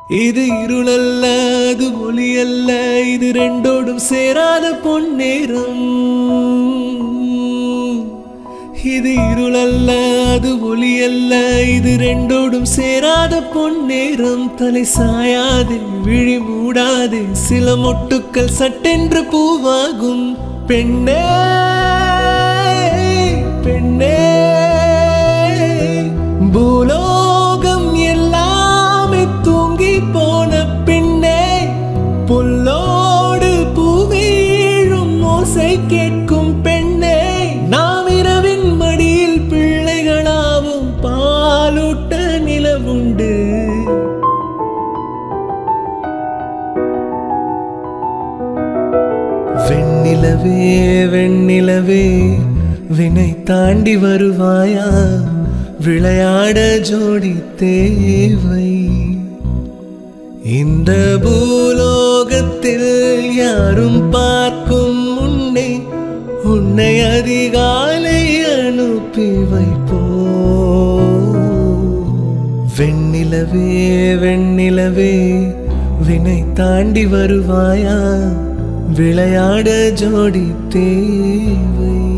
இது இருளல்ல அது ஒளி அல்ல இது ரெண்டோடும் சேராத பொன்னேரம் இது இருளல்ல அது ஒளி அல்ல இது ரெண்டோடும் சேராத பொன்னேரம் தலை சாயாதே விழி மூடாதே சில மொட்டுக்கள் சட்டென்று பூவாகும் பெண்ணே பெண்ணே பூலோகம் எல்லாமே தூங்கி போன பின்னே புல்லோடு பூவீழும் ஓசை கேட்கும் பெண்ணே நாம் இரவின் மடியில் பிள்ளைகளாவும் பாலூட்ட நிலவுண்டு வெண்ணிலவே வெண்ணிலவே வினை தாண்டி வருவாயா விளையாட ஜோடி தேவை இந்த பூலோகத்தில் யாரும் பார்க்கும் முன்னே உன்னை அதிகாலை அனுப்பி வைப்போ வெண்ணிலவே வெண்ணிலவே வினை தாண்டி வருவாயா விளையாட ஜோடி தேவை